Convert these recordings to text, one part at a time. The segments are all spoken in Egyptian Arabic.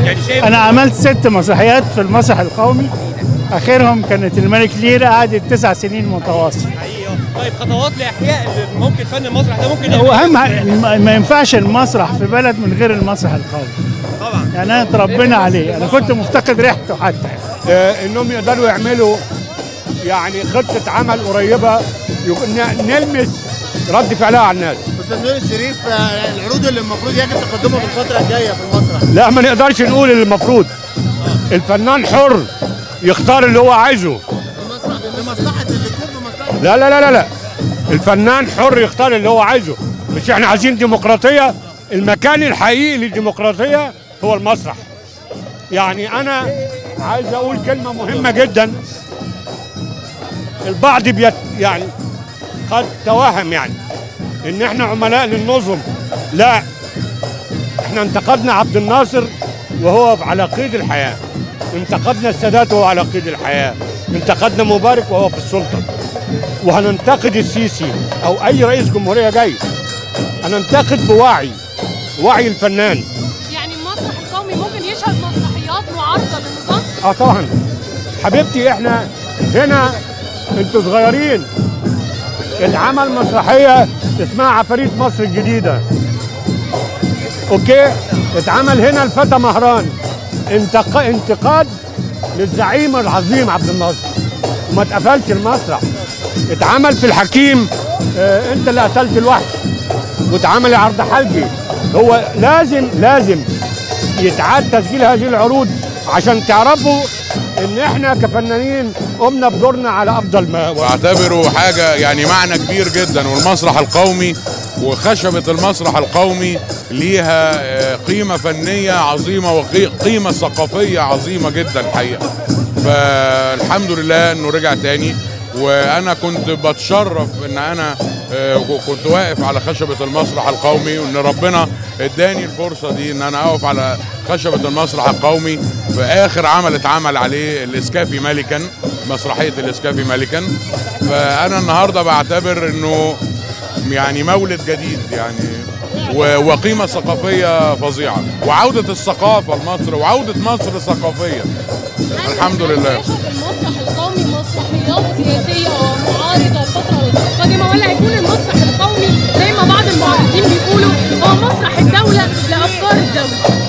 يعني شايف انا عملت ست مسرحيات في المسرح القومي اخرهم كانت الملك لير قعدت تسع سنين متواصل حقيقي طيب خطوات لاحياء ال- ممكن فن المسرح ده ممكن هو يعمل اهم حاجة- ما ما ينفعش المسرح في بلد من غير المسرح القومي طبعا يعني انا اتربينا عليه انا كنت مفتقد ريحته حتى آه، انهم يقدروا يعملوا يعني خطه عمل قريبه يك- ن- نلمس رد فعلها على الناس استاذ نور الشريف آه، العروض اللي المفروض يجب تقدمها في الفتره الجايه في المسرح لا ما نقدرش نقول اللي المفروض الفنان حر يختار اللي هو عايزه المسرح بمصلحه الدكتور بمصلحه لا لا لا لا لا الفنان حر يختار اللي هو عايزه مش احنا عايزين ديمقراطيه المكان الحقيقي للديمقراطيه هو المسرح يعني انا عايز اقول كلمه مهمه جدا البعض بيت يعني قد توهم يعني ان احنا عملاء للنظم لا احنا انتقدنا عبد الناصر وهو على قيد الحياه انتقدنا السادات وهو على قيد الحياه انتقدنا مبارك وهو في السلطه وهننتقد السيسي او اي رئيس جمهوريه جاي هننتقد بوعي وعي الفنان يعني المسرح القومي ممكن يشهد مسرحيات معارضه للنظام اه طبعا حبيبتي احنا هنا انتوا صغيرين اتعمل مسرحيه اسمها عفاريت مصر الجديده اوكي اتعمل هنا الفتى مهران انتق... انتقاد للزعيم العظيم عبد الناصر وما اتقفلش المسرح اتعمل في الحكيم اه انت اللي قتلت الوحش واتعمل عرض حلقي هو لازم لازم يتعاد تسجيل هذه العروض عشان تعرفوا ان احنا كفنانين قمنا بدورنا على افضل ما بعتبره حاجة يعني معنى كبير جدا والمسرح القومي وخشبة المسرح القومي ليها آه، قيمة فنية عظيمة وقيمة ثقافية عظيمة جدا الحقيقة فالحمد لله انه رجع تاني وانا كنت بتشرف ان انا آه، كنت واقف على خشبة المسرح القومي وان ربنا اداني الفرصة دي ان انا اقف على خشبة المسرح القومي في اخر عمل اتعمل عليه الاسكافي ملكا مسرحية الاسكافي ملكا فانا النهاردة بعتبر انه يعني مولد جديد يعني و- وقيمة ثقافية فظيعة وعودة الثقافة لمصر وعودة مصر ثقافية الحمد لله يشهد المسرح القومي مسرحيات سياسيه ومعارضه الفتره القادمه ولا هيكون المسرح القومي زي ما بعض المعارضين بيقولوا هو مسرح الدوله لافكار الدوله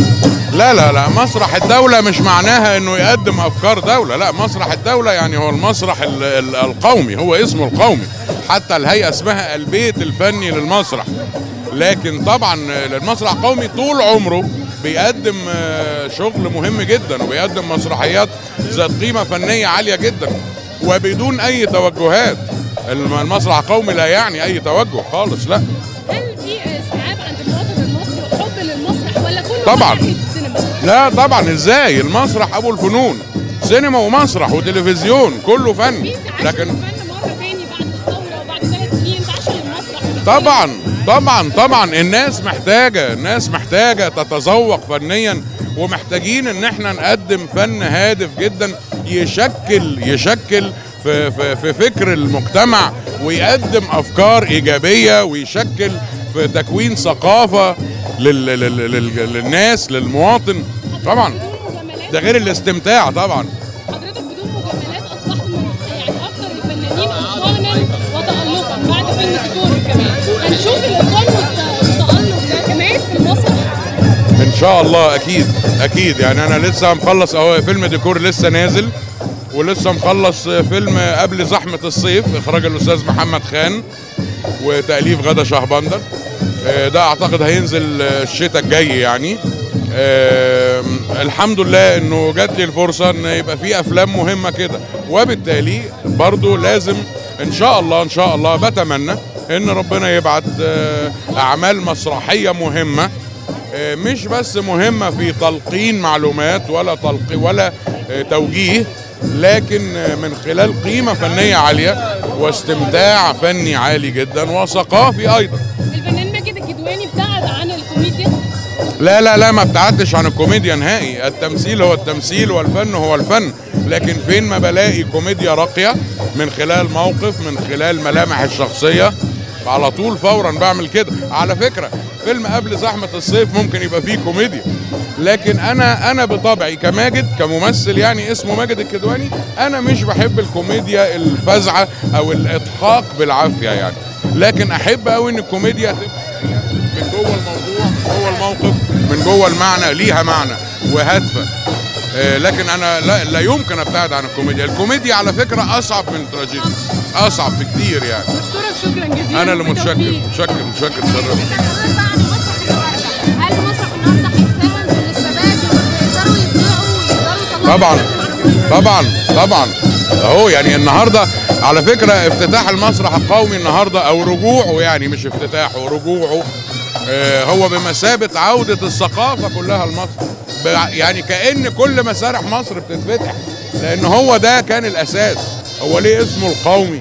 لا لا لا مسرح الدولة مش معناها انه يقدم افكار دولة لا مسرح الدولة يعني هو المسرح ال- ال- القومي هو اسمه القومي حتى الهيئة اسمها البيت الفني للمسرح لكن طبعا المسرح القومي طول عمره بيقدم آه، شغل مهم جدا وبيقدم مسرحيات ذات قيمة فنية عالية جدا وبدون اي توجهات الم- المسرح القومي لا يعني اي توجه خالص لا هل في استيعاب عند المواطن المصري وحب للمسرح ولا كله طبعاً. ناحية السينما؟ لا طبعا ازاي المسرح ابو الفنون سينما ومسرح وتلفزيون كله فن في تعشق لكن الفن مره تاني بعد الثوره وبعد ثلاث سنين تعشق المسرح والسينما. طبعا طبعا طبعا الناس محتاجه الناس محتاجه تتذوق فنيا ومحتاجين ان احنا نقدم فن هادف جدا يشكل يشكل في, في, في فكر المجتمع ويقدم افكار ايجابيه ويشكل في تكوين ثقافه لل لل لل للناس للمواطن طبعا بدون مجاملات ده غير الاستمتاع طبعا حضرتك بدون مجاملات اصبحت من يعني اكثر الفنانين اتقانا وتالقا بعد فيلم تيتور كمان هنشوف الاتقان والت- والتالق ده كمان في المسرح ان شاء الله اكيد اكيد يعني انا لسه مخلص اهو فيلم ديكور لسه نازل ولسه مخلص فيلم قبل زحمه الصيف اخراج الاستاذ محمد خان وتاليف غدا شهبندر آه، ده اعتقد هينزل آه، الشتاء الجاي يعني آه، الحمد لله انه جات لي الفرصه ان يبقى في افلام مهمه كده وبالتالي برضو لازم ان شاء الله ان شاء الله بتمنى ان ربنا يبعت آه، اعمال مسرحيه مهمه آه، مش بس مهمة في تلقين معلومات ولا تلقي ولا آه، توجيه لكن آه، من خلال قيمة فنية عالية واستمتاع فني عالي جدا وثقافي أيضا الفنان ماجد الكدواني ابتعد عن الكوميديا لا لا لا ما ابتعدتش عن الكوميديا نهائي التمثيل هو التمثيل والفن هو الفن لكن فين ما بلاقي كوميديا راقية من خلال موقف من خلال ملامح الشخصية على طول فورا بعمل كده على فكرة فيلم قبل زحمة الصيف ممكن يبقى فيه كوميديا لكن انا انا بطبعي كماجد كممثل يعني اسمه ماجد الكدواني انا مش بحب الكوميديا الفزعه او الاضحاك بالعافيه يعني لكن احب قوي ان الكوميديا تبقى جاية من جوه الموضوع من جوه الموقف من جوه المعنى ليها معنى وهادفه آه، لكن انا لا, لا يمكن ابتعد عن الكوميديا الكوميديا على فكره اصعب من التراجيديا اصعب بكتير يعني اشكرك شكرا جزيلا انا اللي متشكر بالتوفيق. متشكر متشكر شرف هل المسرح النهارده هيساهم ان الشباب يقدروا يطلعوا ويقدروا يطلعوا طبعا نفسهم؟ طبعا طبعا اهو يعني النهارده على فكره افتتاح المسرح القومي النهارده او رجوعه يعني مش افتتاحه رجوعه آه، هو بمثابه عوده الثقافه كلها لمصر ب- يعني كان كل مسارح مصر بتتفتح لان هو ده كان الاساس هو ليه اسمه القومي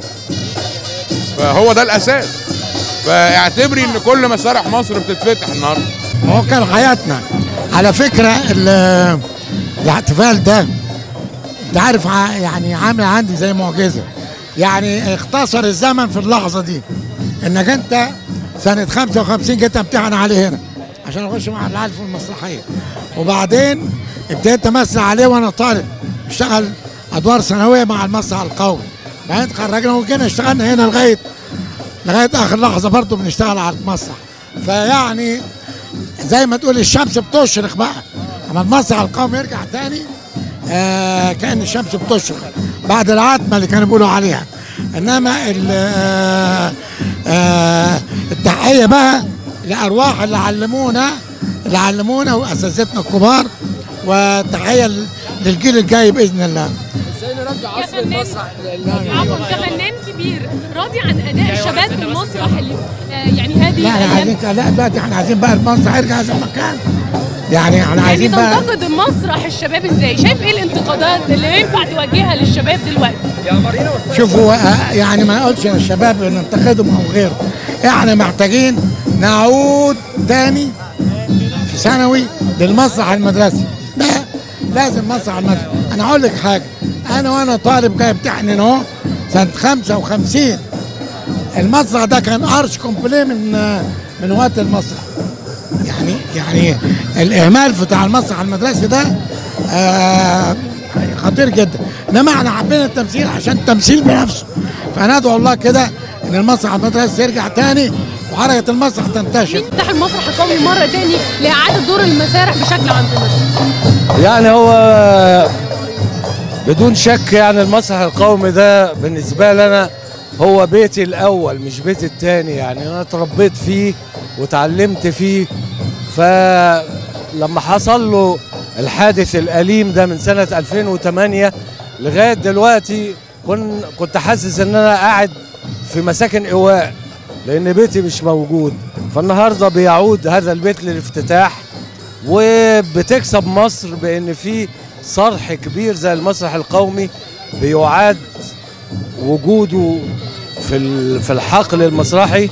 فهو ده الاساس فاعتبري ان كل مسارح مصر بتتفتح النهارده هو كان حياتنا على فكرة ال- الاحتفال ده انت عارف ع- يعني عامل عندي زي معجزة يعني اختصر الزمن في اللحظة دي انك انت سنة 55 جيت امتحن عليه هنا عشان اخش مع العيال في المسرحية وبعدين ابتديت امثل عليه وانا طالب اشتغل ادوار ثانوية مع المسرح القومي بعدين اتخرجنا وجينا اشتغلنا هنا لغاية لغاية اخر لحظة برضه بنشتغل على المسرح فيعني زي ما تقول الشمس بتشرق بقى اما المسرح القومي يرجع تاني آه كان الشمس بتشرق بعد العتمه اللي كانوا بيقولوا عليها انما ال- آه آه التحيه بقى لارواح اللي علمونا اللي علمونا واساتذتنا الكبار وتحيه لل- للجيل الجاي باذن الله كفنان عفوا كفنان كبير راضي عن اداء الشباب في المسرح اللي آه، يعني هذه لا احنا الأيام. عايزين لا دلوقتي احنا عايزين بقى المسرح يرجع زي ما كان يعني احنا يعني عايزين بقى تنتقد المسرح الشباب ازاي؟ شايف ايه الانتقادات اللي ينفع توجهها للشباب دلوقتي؟ شوفوا آه، يعني ما اقولش للشباب ننتقدهم او غيره احنا محتاجين نعود تاني في ثانوي للمسرح المدرسي ده لازم مسرح المدرسي انا هقول لك حاجه انا وانا طالب جاي امتحن هنا اهو سنه 55 المسرح ده كان ارش كومبليه من آه، من وقت المسرح يعني يعني الاهمال بتاع المسرح المدرسي ده آه خطير جدا انما احنا حبينا التمثيل عشان التمثيل بنفسه فندعو الله كده ان المسرح المدرسي يرجع تاني وحركه المسرح تنتشر يفتح المسرح القومي مره تاني لاعاده دور المسارح بشكل عام في مصر. يعني هو بدون شك يعني المسرح القومي ده بالنسبة لنا هو بيتي الأول مش بيتي التاني يعني أنا اتربيت فيه وتعلمت فيه فلما حصل له الحادث الأليم ده من سنة 2008 لغاية دلوقتي كن كنت حاسس إن أنا قاعد في مساكن إيواء لأن بيتي مش موجود فالنهاردة بيعود هذا البيت للافتتاح وبتكسب مصر بان في صرح كبير زي المسرح القومي بيعاد وجوده في ال- في الحقل المسرحي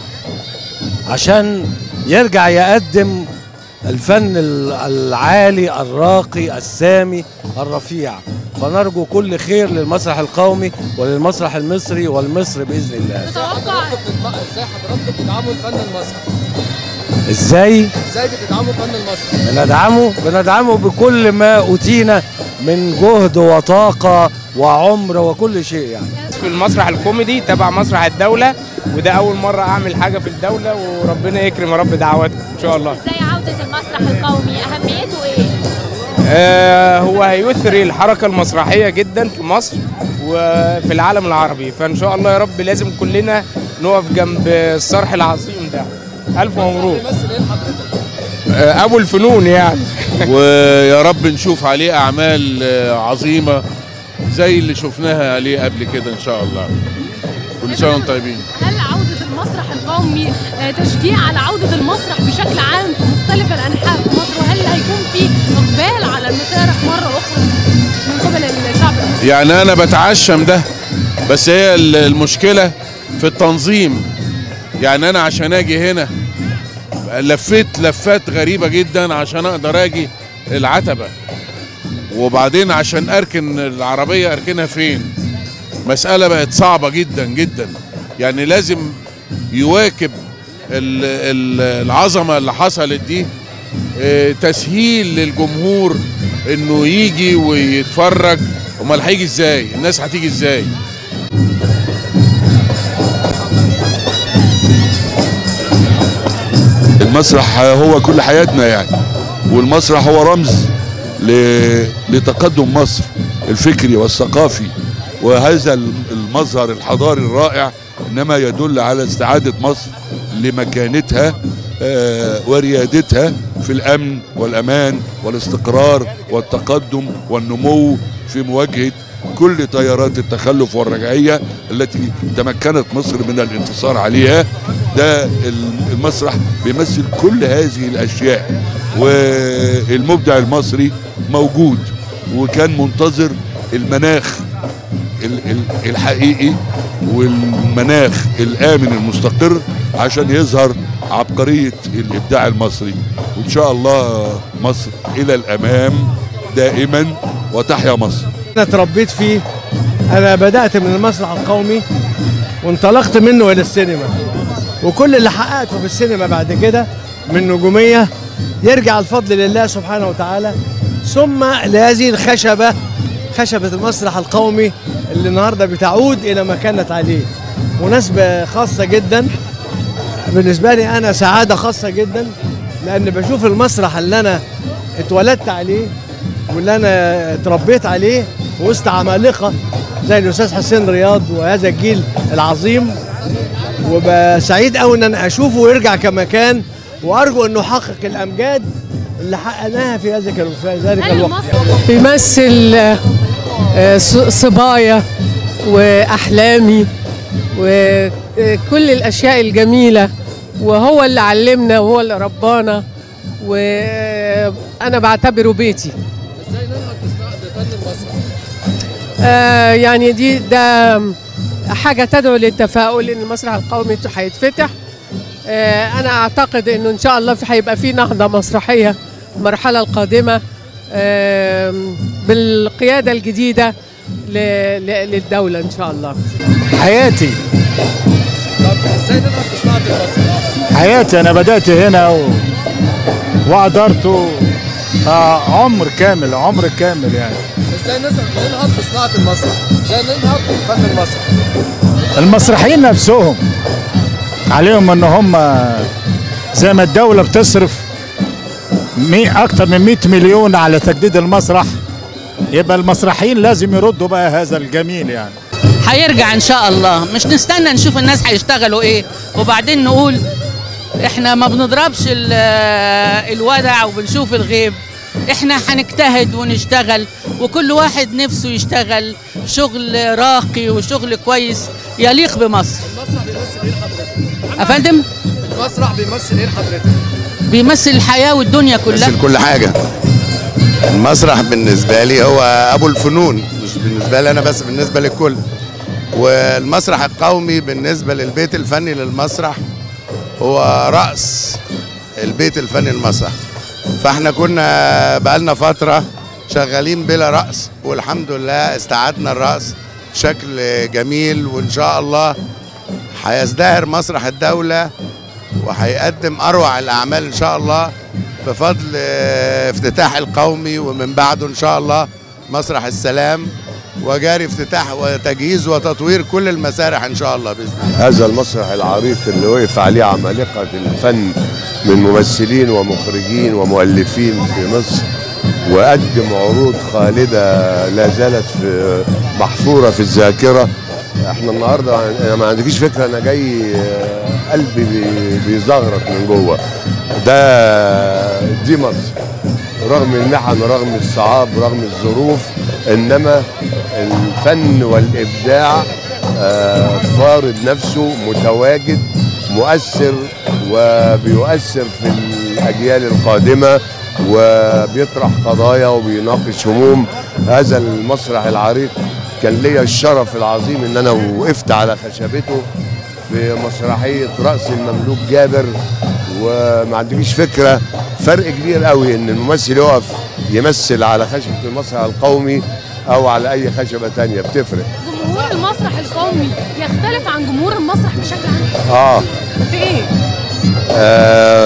عشان يرجع يقدم الفن ال- العالي الراقي السامي الرفيع فنرجو كل خير للمسرح القومي وللمسرح المصري والمصري باذن الله تتوقع ازاي حضراتكم بتدعموا الفن المصري؟ ازاي ازاي بتدعموا الفن المصري؟ بندعمه بندعمه بكل ما اوتينا من جهد وطاقه وعمر وكل شيء يعني في المسرح الكوميدي تبع مسرح الدولة وده أول مرة أعمل حاجة في الدولة وربنا يكرم يا رب دعواتكم إن شاء الله ازاي عودة المسرح القومي اهميته ايه؟ آه هو هيثري الحركة المسرحية جدا في مصر وفي العالم العربي فإن شاء الله يا رب لازم كلنا نقف جنب الصرح العظيم ده ألف مبروك بيمثل ايه لحضرتك؟ آه أبو الفنون يعني ويا رب نشوف عليه اعمال آه، عظيمه زي اللي شفناها عليه قبل كده ان شاء الله كل سنه وانتم طيبين هل عودة المسرح القومي آه، تشجيع على عودة المسرح بشكل عام في مختلف الأنحاء في مصر وهل هيكون في إقبال على المسارح مرة أخرى من قبل الشعب المصري؟ يعني انا بتعشم ده بس هي ال- المشكله في التنظيم يعني انا عشان اجي هنا لفيت لفات غريبه جدا عشان اقدر اجي العتبه وبعدين عشان اركن العربيه اركنها فين مساله بقت صعبه جدا جدا يعني لازم يواكب ال- ال- العظمه اللي حصلت دي آه، تسهيل للجمهور انه يجي ويتفرج امال هيجي ازاي الناس هتيجي ازاي المسرح هو كل حياتنا يعني والمسرح هو رمز ل- لتقدم مصر الفكري والثقافي وهذا المظهر الحضاري الرائع انما يدل على استعاده مصر لمكانتها آه، وريادتها في الامن والامان والاستقرار والتقدم والنمو في مواجهه كل تيارات التخلف والرجعيه التي تمكنت مصر من الانتصار عليها ده المسرح بيمثل كل هذه الاشياء والمبدع المصري موجود وكان منتظر المناخ ال- ال- الحقيقي والمناخ الامن المستقر عشان يظهر عبقريه الابداع المصري وان شاء الله مصر الى الامام دائما وتحيا مصر انا اتربيت فيه انا بدات من المسرح القومي وانطلقت منه الى السينما وكل اللي حققته في السينما بعد كده من نجوميه يرجع الفضل لله سبحانه وتعالى ثم لهذه الخشبه خشبه المسرح القومي اللي النهارده بتعود الى ما كانت عليه مناسبه خاصه جدا بالنسبه لي انا سعاده خاصه جدا لان بشوف المسرح اللي انا اتولدت عليه واللي انا اتربيت عليه في وسط عمالقه زي الاستاذ حسين رياض وهذا الجيل العظيم وبسعيد قوي ان انا اشوفه ويرجع كما كان وارجو انه يحقق الامجاد اللي حققناها في ذلك في ذلك هل الوقت المسرح بيمثل آه، ص- صبايا واحلامي وكل الاشياء الجميله وهو اللي علمنا وهو اللي ربانا وانا بعتبره بيتي ازاي ننهض بصناعة بفن المسرح؟ آه، يعني دي ده حاجه تدعو للتفاؤل ان المسرح القومي هيتفتح آه، انا اعتقد انه ان شاء الله في- هيبقى في نهضه مسرحيه المرحله القادمه آم، بالقياده الجديده ل- ل- للدوله ان شاء الله حياتي طب ازاي ننهض بصناعة المسرح؟ حياتي انا بدات هنا و... وقدرته آه عمر كامل عمر كامل يعني ازاي نس- ننهض بصناعة المسرح؟ ازاي ننهض بفن المسرح؟ المسرحيين نفسهم عليهم ان هم زي ما الدولة بتصرف مي اكتر من 100 مليون على تجديد المسرح يبقى المسرحيين لازم يردوا بقى هذا الجميل يعني هيرجع ان شاء الله مش نستنى نشوف الناس هيشتغلوا ايه وبعدين نقول احنا ما بنضربش ال- الودع وبنشوف الغيب احنا هنجتهد ونشتغل وكل واحد نفسه يشتغل شغل راقي وشغل كويس يليق بمصر المسرح بيمثل ايه لحضرتك؟ افندم المسرح بيمثل ايه لحضرتك؟ بيمثل الحياة والدنيا كلها مثل كل حاجة المسرح بالنسبة لي هو أبو الفنون مش بالنسبة لي أنا بس بالنسبة للكل والمسرح القومي بالنسبة للبيت الفني للمسرح هو رأس البيت الفني المسرح فاحنا كنا بقالنا فترة شغالين بلا رأس والحمد لله استعدنا الرأس بشكل جميل وإن شاء الله هيزدهر مسرح الدولة وهيقدم اروع الاعمال ان شاء الله بفضل آه، افتتاح القومي ومن بعده ان شاء الله مسرح السلام وجاري افتتاح وتجهيز وتطوير كل المسارح ان شاء الله باذن الله هذا المسرح العريق اللي وقف عليه عمالقة الفن من ممثلين ومخرجين ومؤلفين في مصر وقدم عروض خالدة لا زالت في محفورة في الذاكرة احنا النهارده انا ما عندكيش فكره انا جاي آه، قلبي بي- بيزغرط من جوه ده دي مصر رغم المحن رغم الصعاب رغم الظروف انما الفن والابداع آه، فارض نفسه متواجد مؤثر وبيؤثر في الاجيال القادمه وبيطرح قضايا وبيناقش هموم هذا المسرح العريق كان ليا الشرف العظيم ان انا وقفت على خشبته في مسرحيه راس المملوك جابر وما عندكيش فكره فرق كبير قوي ان الممثل يقف يمثل على خشبه المسرح القومي او على اي خشبه تانية بتفرق جمهور المسرح القومي يختلف عن جمهور المسرح بشكل عام اه في ايه؟ آه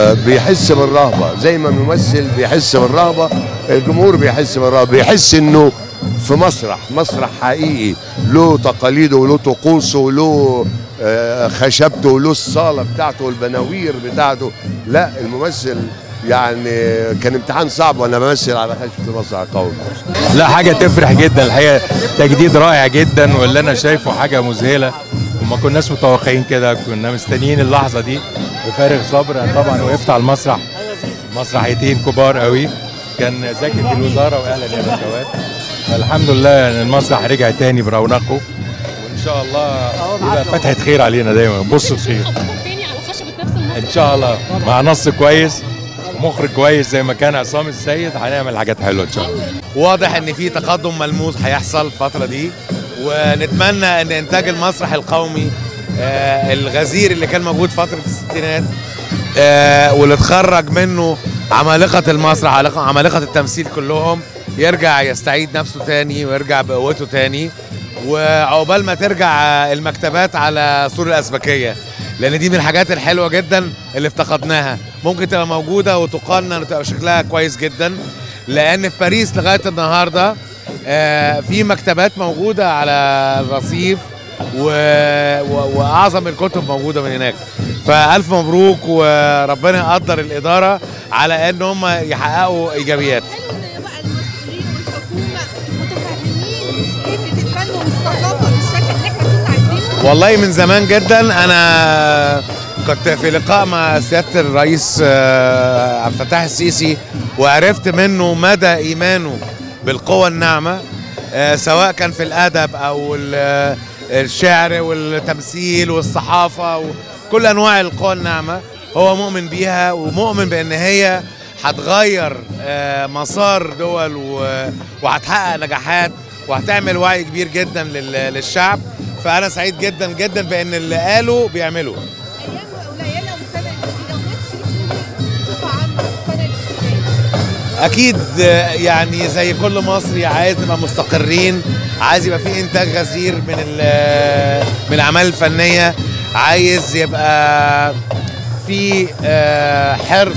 آه، بيحس بالرهبه زي ما الممثل بيحس بالرهبه الجمهور بيحس بالرهبه بيحس انه في مسرح مسرح حقيقي له تقاليده وله طقوسه وله آه، خشبته وله الصاله بتاعته والبناوير بتاعته لا الممثل يعني كان امتحان صعب وانا بمثل على خشبه المسرح القومي لا حاجة تفرح جدا الحقيقة تجديد رائع جدا واللي أنا شايفه حاجة مذهلة وما كناش متوقعين كده كنا مستنيين اللحظة دي بفارغ صبر أنا طبعا وقفت على المسرح مسرحيتين كبار قوي كان زكي في الوزارة وأهلا يا بشوات فالحمد لله ان المسرح رجع تاني برونقه وان شاء الله يبقى فتحة خير علينا دايما بصوا خير تاني على خشبة نفس المسرح ان شاء الله مع نص كويس ومخرج كويس زي ما كان عصام السيد هنعمل حاجات حلوه ان شاء الله واضح ان في تقدم ملموس هيحصل الفتره دي ونتمنى ان انتاج المسرح القومي آه، الغزير اللي كان موجود فتره الستينات آه، واللي اتخرج منه عمالقه المسرح عمالقه عمالقة التمثيل كلهم يرجع يستعيد نفسه تاني ويرجع بقوته تاني وعقبال ما ترجع آه، المكتبات على سور الازبكيه لان دي من الحاجات الحلوه جدا اللي افتقدناها ممكن تبقى موجوده وتقنن وتبقى شكلها كويس جدا لان في باريس لغايه النهارده آه، في مكتبات موجوده على الرصيف و... و... واعظم الكتب موجوده من هناك فالف مبروك وربنا يقدر الاداره على ان هم يحققوا ايجابيات الفن والثقافه بالشكل اللي احنا كنا عايزينه والله من زمان جدا انا كنت في لقاء مع سياده الرئيس آه، عبد الفتاح السيسي وعرفت منه مدى ايمانه بالقوى الناعمه آه، سواء كان في الادب او ال- الشعر والتمثيل والصحافه وكل انواع القوى الناعمه هو مؤمن بيها ومؤمن بان هي هتغير آه، مسار دول و- وهتحقق نجاحات وهتعمل وعي كبير جدا لل- للشعب فانا سعيد جدا جدا بان اللي قالوا بيعملوا قليله والسنه الجديده ونفسي بصفه عامه السنه الجديده اكيد آه، يعني زي كل مصري عايز نبقى مستقرين عايز يبقى في انتاج غزير من ال- من الاعمال الفنيه عايز يبقى في آه، حرص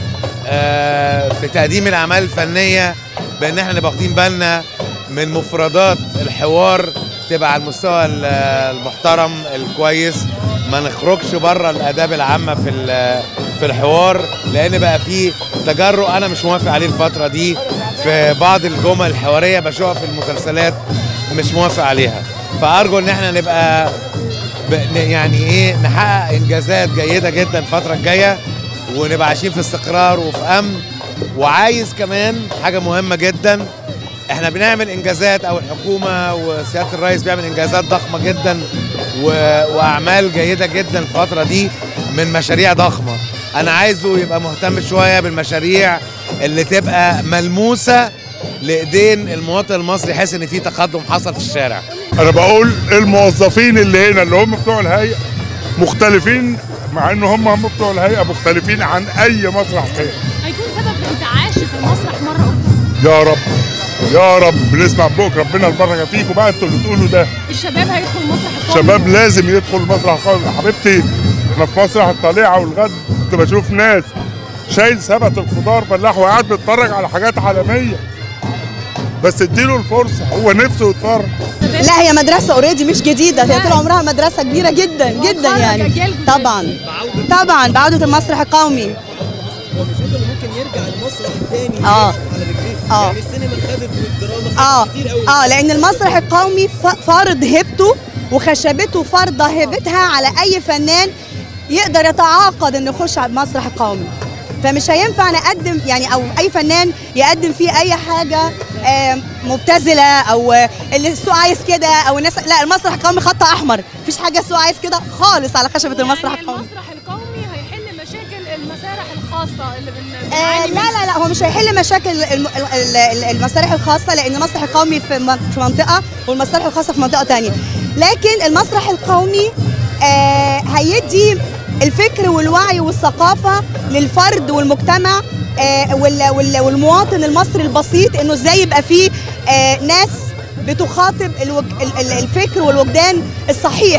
آه، في تقديم الاعمال الفنيه بان احنا نبقى واخدين بالنا من مفردات الحوار تبقى على المستوى ال- المحترم الكويس ما نخرجش بره الاداب العامه في ال- في الحوار لان بقى في تجرؤ انا مش موافق عليه الفتره دي في بعض الجمل الحواريه بشوفها في المسلسلات مش موافق عليها فارجو ان احنا نبقى ب- ن- يعني ايه نحقق انجازات جيده جدا الفتره الجايه ونبقى عايشين في استقرار وفي امن وعايز كمان حاجه مهمه جدا احنا بنعمل انجازات او الحكومه وسياده الرئيس بيعمل انجازات ضخمه جدا و... واعمال جيده جدا الفتره دي من مشاريع ضخمه انا عايزه يبقى مهتم شويه بالمشاريع اللي تبقى ملموسه لايدين المواطن المصري يحس ان في تقدم حصل في الشارع انا بقول الموظفين اللي هنا اللي هم بتوع الهيئه مختلفين مع ان هم هم بتوع الهيئه مختلفين عن اي مسرح تاني هيكون سبب انتعاش في المسرح مرة أخرى يا رب يا رب نسمع بوك ربنا البركه فيكم بقى انتوا اللي تقولوا ده الشباب هيدخل المسرح القومي شباب لازم يدخل مسرح قومي حبيبتي احنا في مسرح الطليعه والغد كنت بشوف ناس شايل سبت الخضار فلاح وقاعد بيتفرج على حاجات عالميه بس اديله الفرصه هو نفسه يتفرج لا هي مدرسة اوريدي مش جديدة هي طول عمرها مدرسة كبيرة جدا جدا يعني طبعا طبعا بعودة المسرح القومي ومش انه ممكن يرجع المسرح تاني اه على رجليه اه يعني السينما خدت والدراما اه خدت كتير قوي اه لان المسرح القومي ف- فارض هيبته وخشبته فارضة هيبتها على اي فنان يقدر يتعاقد انه يخش على المسرح القومي فمش هينفع نقدم يعني او اي فنان يقدم فيه اي حاجه آه، مبتذله او آه، اللي السوق عايز كده او الناس لا المسرح القومي خط احمر مفيش حاجه السوق عايز كده خالص على خشبه المسرح يعني القومي المسرح القومي هيحل مشاكل المسارح الخاصة اللي بن آه لا لا لا هو مش هيحل مشاكل الم- ال- ال- المسارح الخاصة لأن المسرح القومي في من- في منطقة والمسارح الخاصة في منطقة تانية لكن المسرح القومي آه هيدي الفكر والوعي والثقافة للفرد والمجتمع آه وال- وال- والمواطن المصري البسيط انه ازاي يبقى فيه آه ناس بتخاطب الوج... ال- ال- الفكر والوجدان الصحيح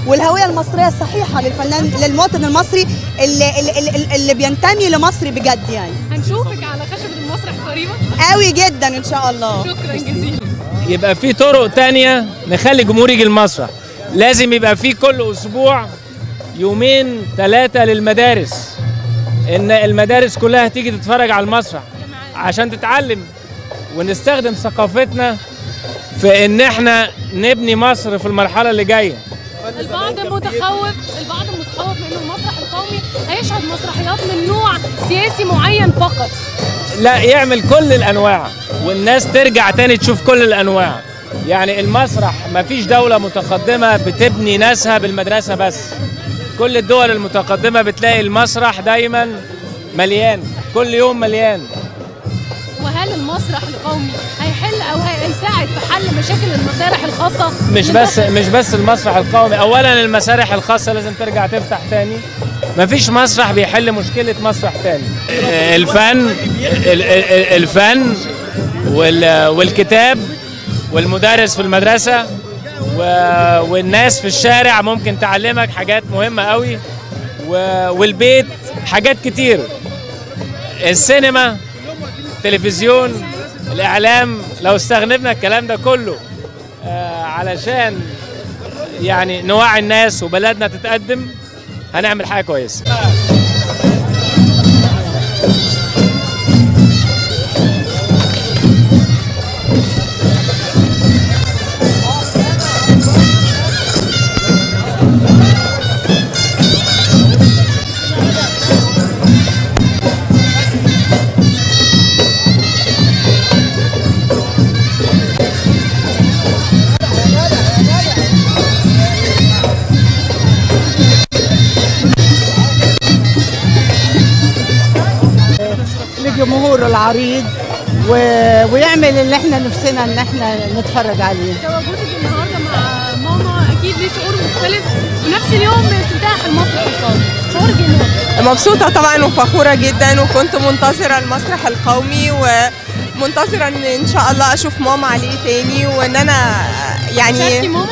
والهويه المصريه الصحيحه للفنان للمواطن المصري اللي, اللي, اللي, اللي بينتمي لمصر بجد يعني هنشوفك على خشبة المسرح قريبا قوي جدا ان شاء الله شكرا جزيلا يبقى في طرق تانية نخلي الجمهور يجي المسرح لازم يبقى في كل اسبوع يومين ثلاثة للمدارس ان المدارس كلها تيجي تتفرج على المسرح عشان تتعلم ونستخدم ثقافتنا في ان احنا نبني مصر في المرحلة اللي جاية البعض متخوف البعض متخوف من انه المسرح القومي هيشهد مسرحيات من نوع سياسي معين فقط لا يعمل كل الانواع والناس ترجع تاني تشوف كل الانواع يعني المسرح ما فيش دولة متقدمة بتبني ناسها بالمدرسة بس كل الدول المتقدمة بتلاقي المسرح دايما مليان كل يوم مليان وهل المسرح القومي هيحل او هيساعد في حل مشاكل المسارح الخاصه مش بس مش بس المسرح القومي اولا المسارح الخاصه لازم ترجع تفتح تاني مفيش مسرح بيحل مشكله مسرح تاني آه، الفن ال- ال- الفن وال- والكتاب والمدرس في المدرسه و- والناس في الشارع ممكن تعلمك حاجات مهمه قوي و- والبيت حاجات كتير السينما التلفزيون الاعلام لو استخدمنا الكلام ده كله آه، علشان يعني نوعي الناس وبلدنا تتقدم هنعمل حاجه كويسه لجمهوره العريض و... ويعمل اللي احنا نفسنا ان احنا نتفرج عليه تواجدك النهارده مع ماما اكيد ليه شعور مختلف ونفس اليوم بافتتاح المسرح القومي شعورك ايه النهارده؟ مبسوطة طبعا وفخورة جدا وكنت منتظرة المسرح القومي ومنتظرة ان ان شاء الله اشوف ماما عليه تاني وان انا يعني شاركي ماما؟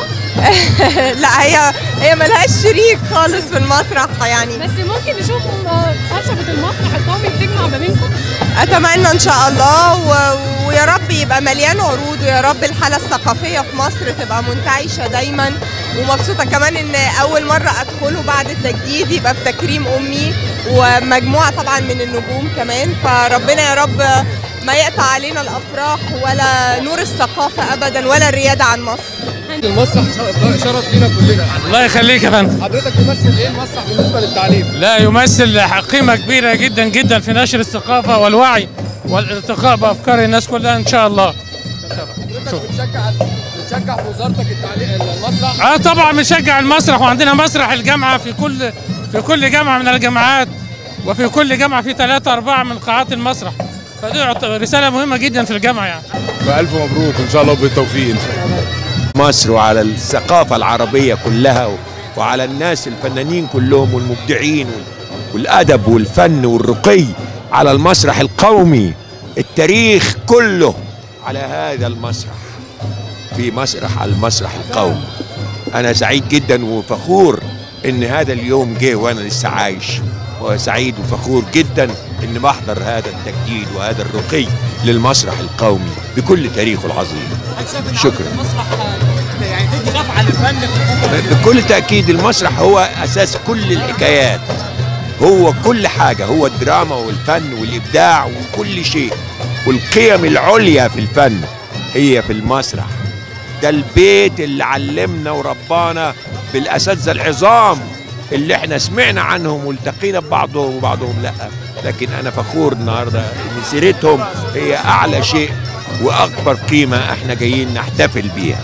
لا هي هي ملهاش شريك خالص في المسرح يعني بس ممكن نشوف آه، خشبة المسرح القومي بتجمع ما بينكم اتمنى ان شاء الله و... ويا رب يبقى مليان عروض ويا رب الحاله الثقافيه في مصر تبقى منتعشه دايما ومبسوطه كمان ان اول مره ادخله بعد التجديد يبقى بتكريم امي ومجموعه طبعا من النجوم كمان فربنا يا رب ما يقطع علينا الافراح ولا نور الثقافه ابدا ولا الرياده عن مصر المسرح شرف لينا كلنا الله يخليك يا فندم حضرتك تمثل ايه المسرح بالنسبه للتعليم؟ لا يمثل قيمة كبيرة جدا جدا في نشر الثقافة والوعي والارتقاء بأفكار الناس كلها إن شاء الله حضرتك بتشجع بتشجع في وزارتك التعليم المسرح اه طبعا بنشجع المسرح وعندنا مسرح الجامعة في كل في كل جامعة من الجامعات وفي كل جامعة في ثلاثة أربعة من قاعات المسرح فدي يعت- رسالة مهمة جدا في الجامعة يعني فألف مبروك إن شاء الله بالتوفيق إن شاء الله مصر وعلى الثقافة العربية كلها و- وعلى الناس الفنانين كلهم والمبدعين وال- والأدب والفن والرقي على المسرح القومي التاريخ كله على هذا المسرح في مسرح المسرح القومي أنا سعيد جدا وفخور إن هذا اليوم جه وأنا لسه عايش وسعيد وفخور جدا إن بحضر هذا التجديد وهذا الرقي للمسرح القومي بكل تاريخه العظيم شكرا المسرح يعني تدي دفعه للفن في الفتره بكل تأكيد المسرح هو أساس كل الحكايات هو كل حاجة هو الدراما والفن والإبداع وكل شيء والقيم العليا في الفن هي في المسرح ده البيت اللي علمنا وربانا بالأساتذة العظام اللي احنا سمعنا عنهم والتقينا ببعضهم وبعضهم لا لكن انا فخور النهارده ان سيرتهم هي اعلى شيء واكبر قيمه احنا جايين نحتفل بيها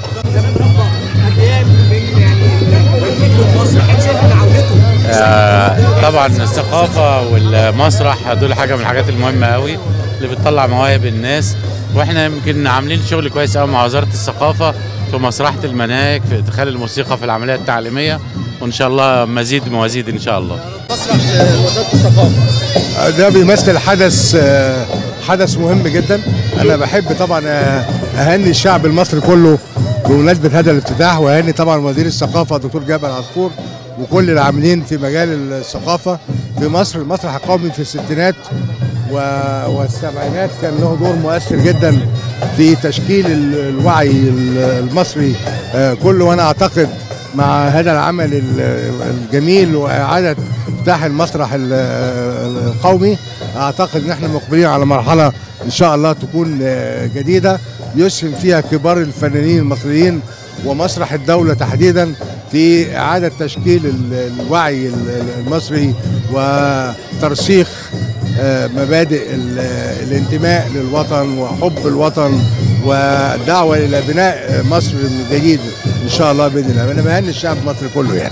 آه، طبعا الثقافة والمسرح دول حاجة من الحاجات المهمة قوي اللي بتطلع مواهب الناس واحنا يمكن عاملين شغل كويس قوي مع وزارة الثقافة في مسرحة المناهج في ادخال الموسيقى في العملية التعليمية وان شاء الله مزيد موازيد ان شاء الله مسرح وزاره الثقافه ده بيمثل حدث آه، حدث مهم جدا انا بحب طبعا آه، اهني الشعب المصري كله بمناسبه هذا الافتتاح وهاني طبعا وزير الثقافه الدكتور جابر عصفور وكل العاملين في مجال الثقافه في مصر المسرح القومي في الستينات و- والسبعينات كان له دور مؤثر جدا في تشكيل ال- الوعي ال- المصري آه، كله وانا اعتقد مع هذا العمل ال- الجميل واعاده افتتاح المسرح ال- ال- القومي اعتقد ان احنا مقبلين على مرحله ان شاء الله تكون آه، جديده يسهم فيها كبار الفنانين المصريين ومسرح الدوله تحديدا في اعاده تشكيل ال- الوعي ال- المصري وترسيخ آه، مبادئ ال- الانتماء للوطن وحب الوطن والدعوه الى بناء مصر من جديد ان شاء الله باذن الله انا بهني الشعب المصري كله يعني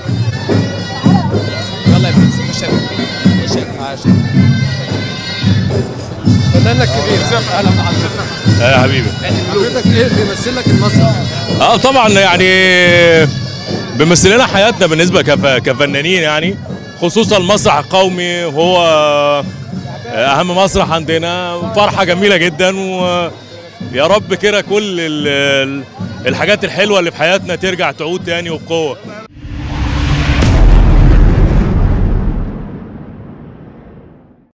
يلا يا برنس خش خش عشان فناننا الكبير اهلا بحضرتك يا حبيبي حضرتك ايه بيمثل لك المسرح؟ اه طبعا يعني بيمثل لنا حياتنا بالنسبه كف... كفنانين يعني خصوصا المسرح القومي هو اهم مسرح عندنا فرحه جميله جدا ويا رب كده كل ال... ال- الحاجات الحلوه اللي في حياتنا ترجع تعود تاني وبقوه